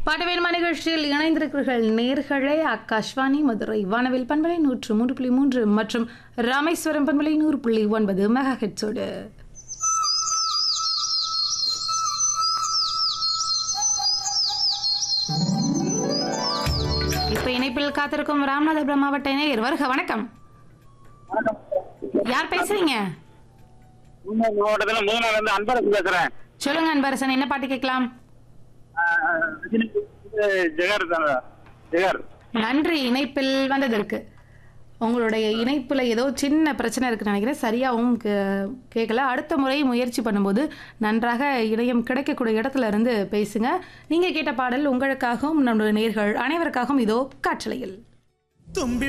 பாட்டவேல்மா நிகழ்ச்சியில் இணைந்திருக்கிறீர்கள் நேர்களே ஆகாஷ்வாணி மதுரை வானவில் பண்பலை நூற்று மூன்று புள்ளி மூன்று மற்றும் ராமேஸ்வரம் பண்பலை நூறு புள்ளி ஒன்பது மெகா ஹெட்ஸோடு இப்ப இணைப்பில் காத்திருக்கும் ராமநாதபுரம் மாவட்ட நேயர் வருக வணக்கம் யார் பேசுறீங்க மூணார் மாவட்டத்துல மூணார்ல இருந்து அன்பரசு பேசுறேன் சொல்லுங்க அன்பரசன் என்ன பாட்டு கேட்கலாம் ஆஹ் ரஜினி இது ஜெகர் தானே ஜெகர் நன்றி இணைப்பில் வந்ததற்கு உங்களுடைய இணைப்பில் ஏதோ சின்ன பிரச்சனை இருக்குன்னு நினைக்கிறேன் சரியாகவும் கே- கேட்கல அடுத்த முறை முயற்சி பண்ணும்போது நன்றாக இணையம் கிடைக்கக்கூடிய இடத்துல இருந்து பேசுங்க நீங்கள் கேட்ட பாடல் உங்களுக்காகவும் நம்முடைய நேர்கள் அனைவருக்காகவும் இதோ காற்றலையில் தும்பி